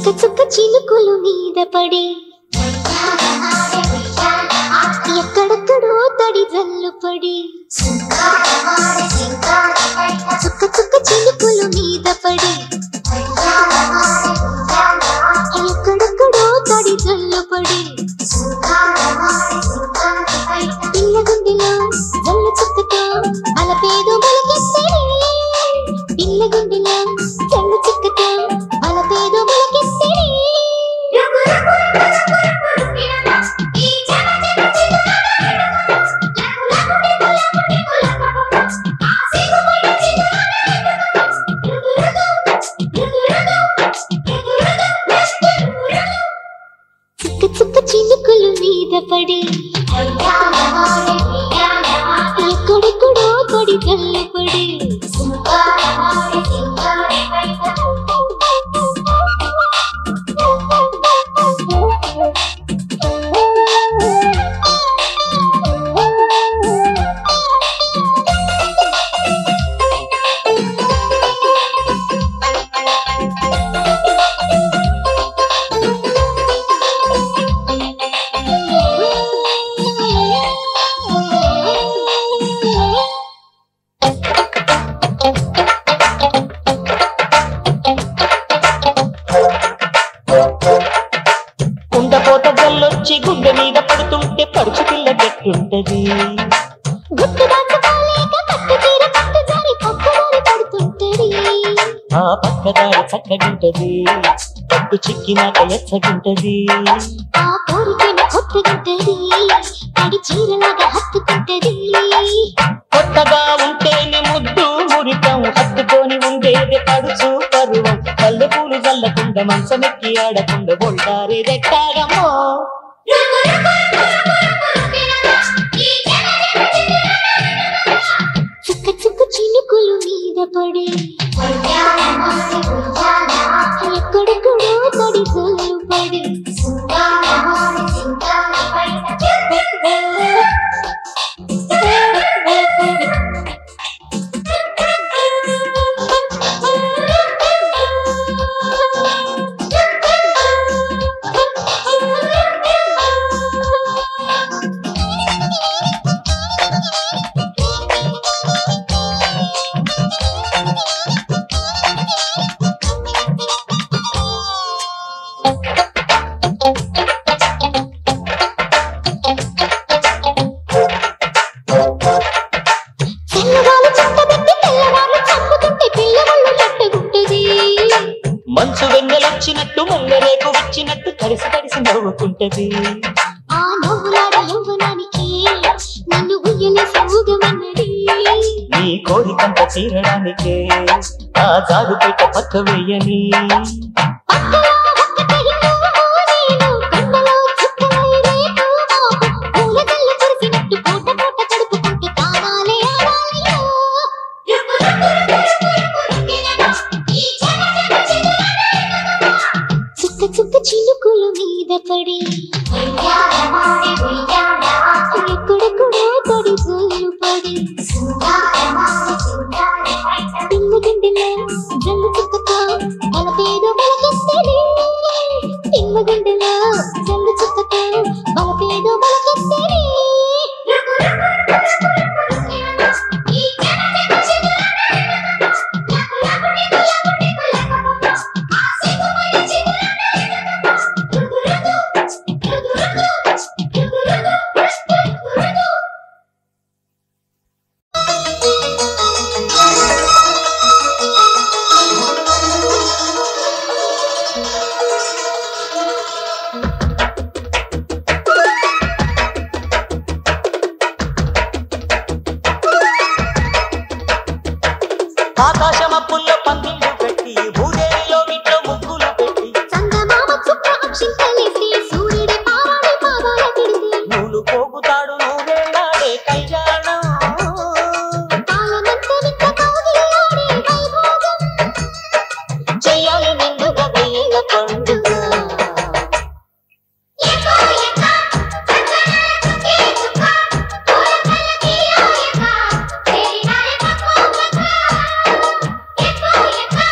చుక్క చుక్క చినుకులు మీద పడి ఎక్కడెక్కడో తడి జల్లు పడి చుక్క చుక్క చినుకులు మీద పడి ఎక్కడెక్కడో తడి జల్లు పడి పిల్ల గుండెలో జల్లు చుక్కతో అలపేదో మొలకెత్తడి పిల్ల గుండెలో జల్లు చుక్కతో అలపేదో మొలకెత్తడి చుక్క చుక్క చినుకులు మీద పడి ఎక్కడెక్కడో తడి జల్లు పడి కుండపోత జల్లొచ్చి గుండె మీద పడుతుంటే పడుచు పిల్ల గట్టుంటది గుట్టు దాచుకోలేక కట్టు తీర కట్టు జారి పక్కదారి పడుతుంటది ఆ పక్కదారి చక్కగుంటది పట్టు చిక్కినాక ఎచ్చగుంటది ఆ కోరికను కొట్టుకుంటది తడి చీరలాగా హత్తుకుంటది కొత్తగా ఉంటేనే ముద్దు మురికం హత్తుకొని ఉండేది పడుచు పరువం పల్లెపూలు చల్లకుండా మంచమెక్కి ఆడకుండా ఒళ్ళారే రెట్టాగమ్మో చుక్క చుక్క చినుకులు మీద పడి ఎక్కడెక్కడో తడి జల్లు పడి తెల్లవాళ్ళు చుట్టబెట్టి తెల్లవాళ్ళు చంపుతుంటే పిల్లవాళ్ళు లట్టుకుంటది మంచు వెన్నెలొచ్చినట్టు మల్లెరేకు వచ్చినట్టు తడిసి తడిసి నవ్వుకుంటది ఆ నవ్వులాడ యవ్వనానికి నన్ను ఉయ్యలేసి ఊగమన్నది నీ కోరికంత తీరడానికే ఆ జారు పెట్ట పక్క వేయని పక్కలో ఒక్కటే నువ్వు నేను, కొండలో చుక్కలై రేపు మాపు. పూల జల్లు కురిసినట్టు పూట పూట కడుపుకుంటూ తాగాలే ఆడాలియో. చుక్క చుక్క చినుకుల మీద పడి ఎక్కడెక్కడో తడి జల్లు పడి పిల్ల గుండెలో జల్లు చుక్కతో బలపేదో బలకెత్తడి పిల్ల గుండెలో జల్లు చుక్కతో బలపేదో బలకెత్తడి ఆకాశమప్పుల్లో పందిళ్ళు పెట్టి భూదేవిలో ఇంట్లో ముగ్గులు పెట్టి చందమామ చుక్క అక్షింతలేసి సూర్యుడి పావాడి పాదాల తిడితే నూలు పోగుతాడు నువ్వేళ్ళాడే కళ్యాణం కాలమంత నిక్క కౌగిలిలాడే వైభోగం చెయ్యాలి నిండుగా వెయ్యేళ్ళ పండుగ ఎక్కువ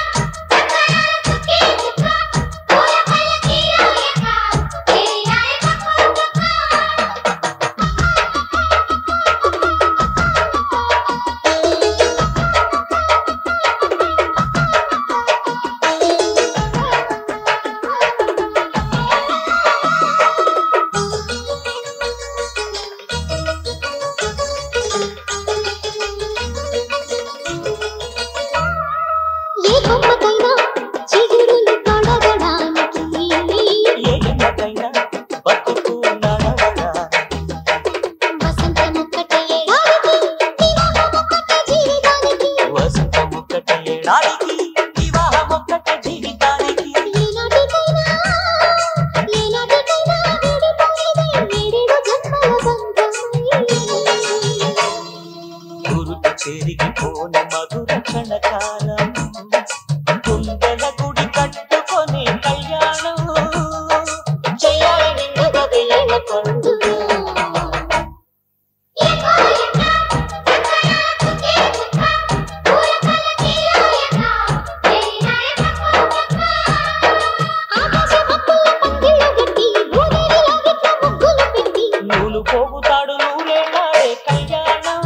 తిరిగిపోని మధుర క్షణకాలం గుండెల గుడి కట్టుకొని కళ్యాణం చేయాలి నిండుగా వెయ్యేళ్ళ పండుగ నూలు పోగుతాడు నూరేళ్ళాడే కళ్యాణం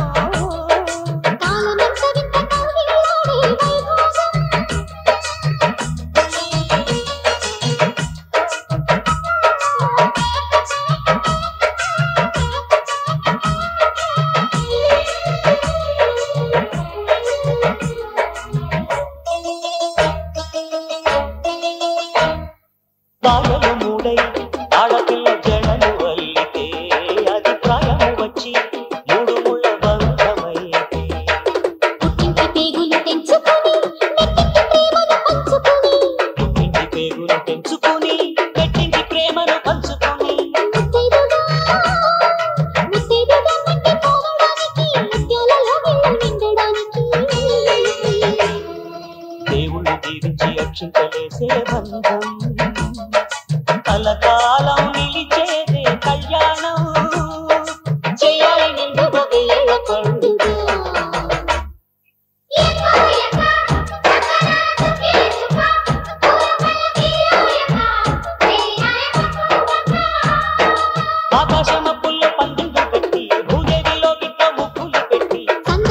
బాలలు మూడై ఆడపిల్ల జడలు అల్లితే అది ప్రాయము వచ్చి మూడు ముళ్ళ బంధమైతే పుట్టింటి పేగులు పెంచుకొని పెట్టింటి ప్రేమను పంచుకొని దేవుళ్ళు దీవించి అక్షింతలేసే బంధం కలకాలం నిలిచేదే కళ్యాణం చేయాలి నిండుగా వెయ్యేళ్ళ పండుగ ఆకాశమప్పుల్లో పందిళ్ళు పెట్టి భూదేవిలో గిట్ట ముగ్గులు పెట్టి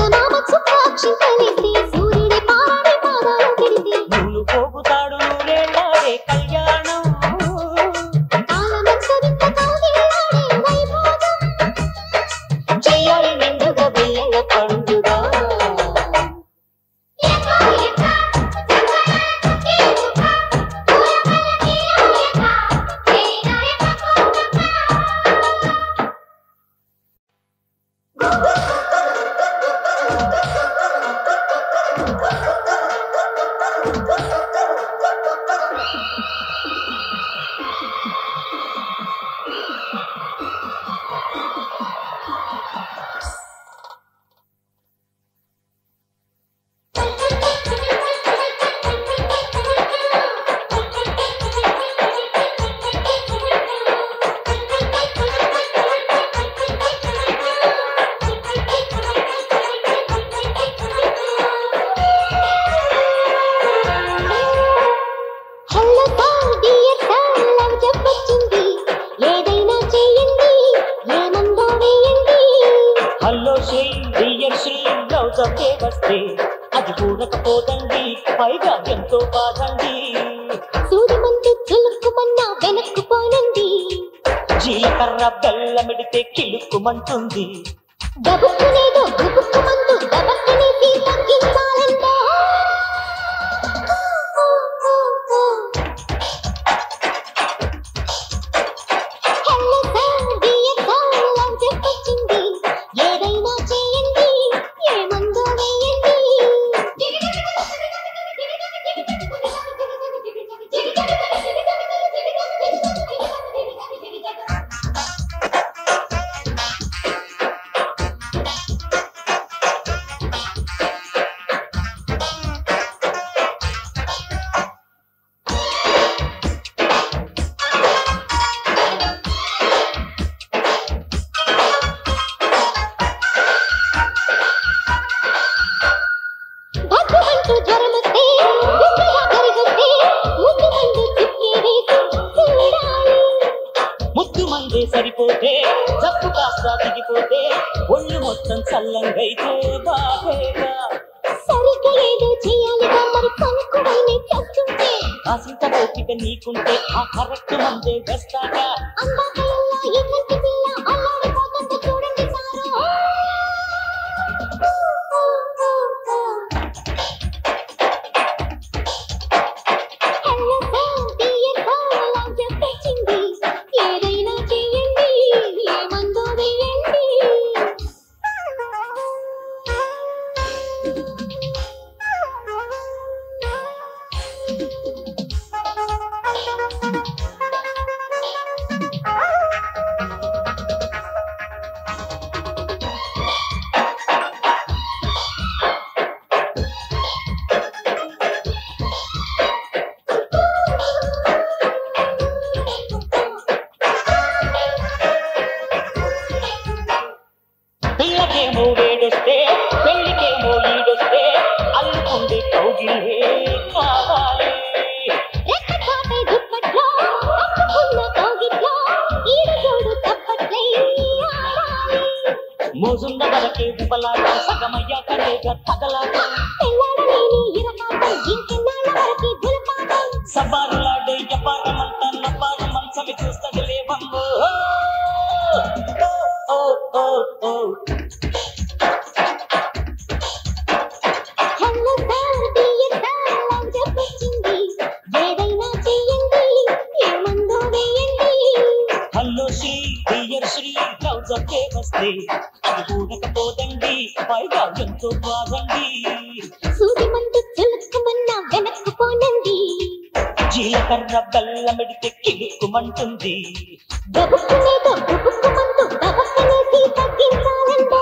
నూలు పోగుతాడు నూరేళ్ళాడే కళ్యాణం చేయాలి నిండుగా వెయ్యేళ్ళ పండుగ hello sir dear sir love చెప్పొచ్చింది ఏదైనా చేయండి ఏమందో వేయండి hello Shri dear Shri love జబ్బే వస్తే అది కూడకపోదండి పైగా ఎంతో బాధండి సూది మందు చులుక్కుమన్నా వెనక్కు పోనండి జీలకర్ర బెల్లమిడితే కిలుక్కుమంటుంది గబుక్కునేదో గుబుక్కుమందు దబక్కనేసి తగ్గించాలంటో hello sir dear sir love చెప్పొచ్చింది ఏదైనా చేయండి ఏమందో వేయండి భగ్గుమంటూ జ్వరమొస్తే, బిగ్గగా గరిగొస్తే, ముద్దు మందు చుక్కి వేసి చూడాలి. ముద్దు మందే సరిపోతే జబ్బు కాస్త దిగిపోతే ఒళ్ళు మొత్తం చల్లంగైతే బాధేగా సరిగ్గా ఏదో చేయాలిగా మరి కంకువైనే చేస్తుంటే కాసింత ఓపిక నీకుంటే ఆ కరెక్ట్ మందే వేస్తాగా అందాక ఎల్లా ఈ కంటి పిల్ల అల్లాడిపోతుందో చూడండి sir hello sir dear sir love చెప్పొచ్చింది ఏదైనా చేయండి ఏమందో వేయండి కౌగిలే కావాలి రెక్కచాపే దుప్పట్లో కప్పుకున్న కౌగిట్లో ఈడు చూడు చప్పట్లై ఆడాలి మోజున్న వరకే ఉపలాట సగమయ్యాక లేక తగలాట పెళ్ళాడలేని ఇరకాటం ఇంకెన్నాళ్ళ వరకి దులపాటం సబారులాడే ఎపారమంతా నవ్వారు మంచమి చూస్తది లేవమ్మో ఓ, ఓ, ఓ, ఓ. Hello sir dear sir love చెప్పొచ్చింది ఏదైనా చెయ్యండి ఏమందో వేయండి హలో శ్రీ డియర్ శ్రీ లవ్జకే వస్తే అది ఊడకపోదండి పైగా ఎంతో బాగండి సూది మందు చులుక్కుమన్నా వెనక్కు పోనండి జీలకర్ర బెల్లమిడితే కిలుక్కుమంటుంది గబుక్కునేదో గబుక్కుమందు గబక్కనేసి తగ్గించాలండో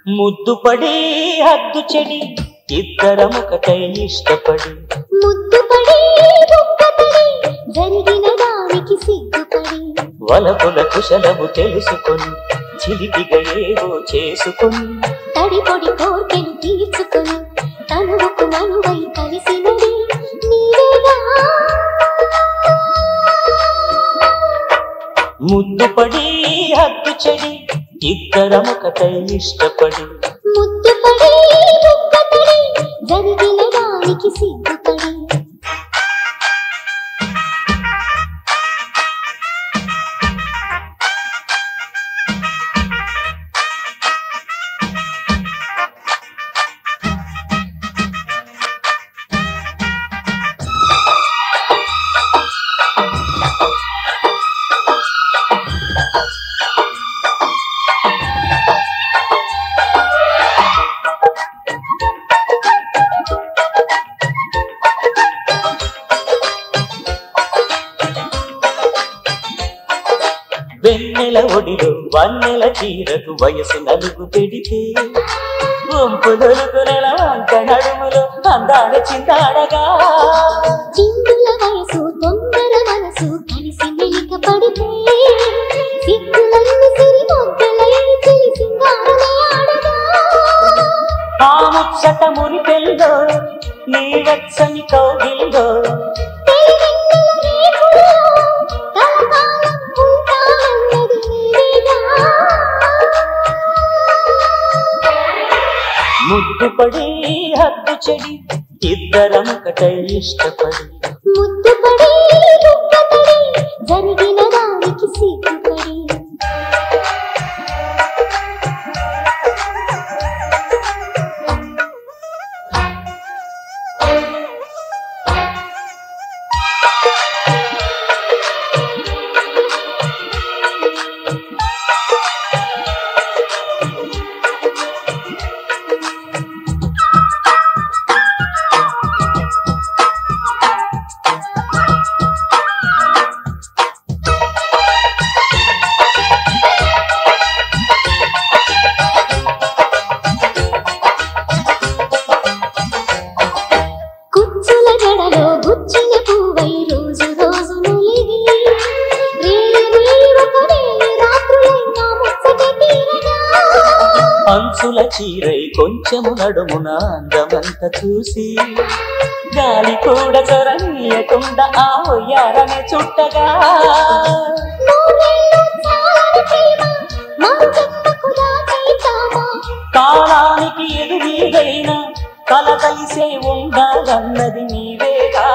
ముద్దుపడి హద్దు చెడి ఇద్దరమొకటై ఇష్టపడి ముద్దుపడి బుగ్గపడి జరిగిన దానికి సిగ్గుపడి వలపుల కుశలము తెలుసుకొని చిలిపిగా ఏవో చేసుకొని తడిపొడి కోర్కెలు తీర్చుకొని తనువుకు మనువై కలిసినది నీవేగా ముద్దుపడి హద్దు చెడి ఇద్దరమొకటై ఇష్టపడి ముద్దుపడి బుగ్గపడి జరిగిన దానికి సిగ్గుపడి వెన్నెల ఒడిలో వన్నెల చీరకు వయసు నలుగు పెడితే వంపుదొరుకు నెల వంక నడుములో అందాల చిందాడగా చిందుల వయసు తొందర మనసు కలిసి మెలిక పడితే సిగ్గులన్నీ సిరి మొగ్గలై చెలి సింగారమే ఆడగా ఆ ముచ్చట మురిపెల్లో నీ వెచ్చని కౌగిల్లో తెలివెన్నెల రేకులో కలకాలం ఉంటానన్నది నీవేగా ముద్దుపడి హద్దు చెడి ఇద్దరమొకటై ఇష్టపడి ముద్దుపడి బుగ్గపడి జరిగిన దానికి సిగ్గుపడి కుచ్చుల జడలో గుచ్చిన పువ్వై రోజు రోజు నులిగి రేయి ఒక రేయి రాత్రులై నా ముచ్చట తీరగా అంచుల చీరై కొంచెము నడుమున అందమంత చూసి గాలి కూడా చొరనీయకుండా ఆ ఒయ్యారనే చుట్టగా నూరేళ్ళు చాలని ప్రేమ మరుజన్మకు దాచేద్దామా కాలానికి ఎదురీదైన కల కలిసే ఉండాలన్నది నీవేగా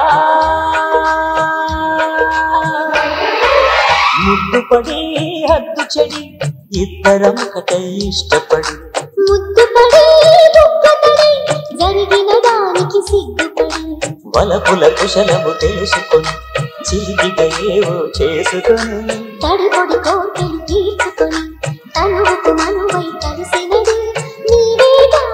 ముద్దుపడి హద్దు చెడి ఇద్దరం ఒకటై ఇష్టపడి ముద్దుపడి బుగ్గపడి జరిగిన దానికి సిగ్గుపడి వలపుల కుశలము తెలుసుకొని చిలిపిగా ఏవో చేసుకొని తడిపొడి కోర్కెలు తీర్చుకొని తనువుకు మనువై కలిసినది నీవేగా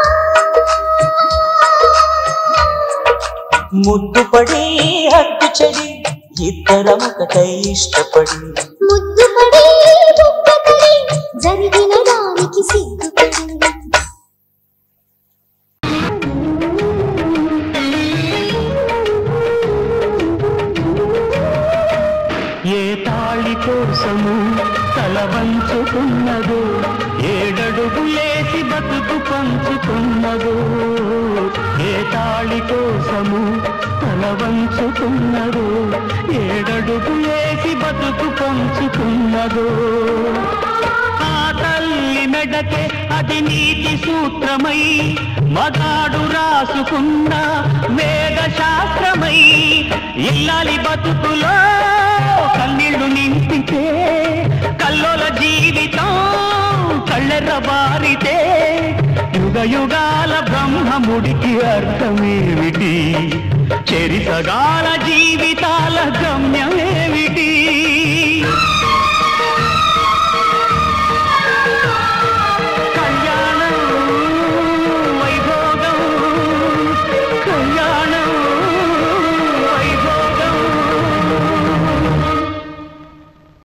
ముద్దుపడి హద్దు చెడి ఇద్దరం ఒకటై ఇష్టపడి ముద్దుపడి బుగ్గపడి జరిగిన దానికి సిగ్గుపడి ఏ తాళి కోసము తల వంచుకున్నదో ఏడడుగులేసి బతుకు పంచుకున్నదో ఏ తాళి కోసము తల వంచుకున్నదో ఏడడుగులేసి బతుకు పంచుకున్నదో ఆ తల్లి మెడకే అది నీతి సూత్రమై మగాడు రాసుకున్న వేద శాస్త్రమై ఇల్లాలి బతుకులో కన్నీళ్లు నింపితే కల్లోల జీవితం కళ్ళెర్ర బారితే యుగ యుగాల బ్రహ్మముడికి అర్థమేమిటి చెరిసగాల జీవితాల గమ్యం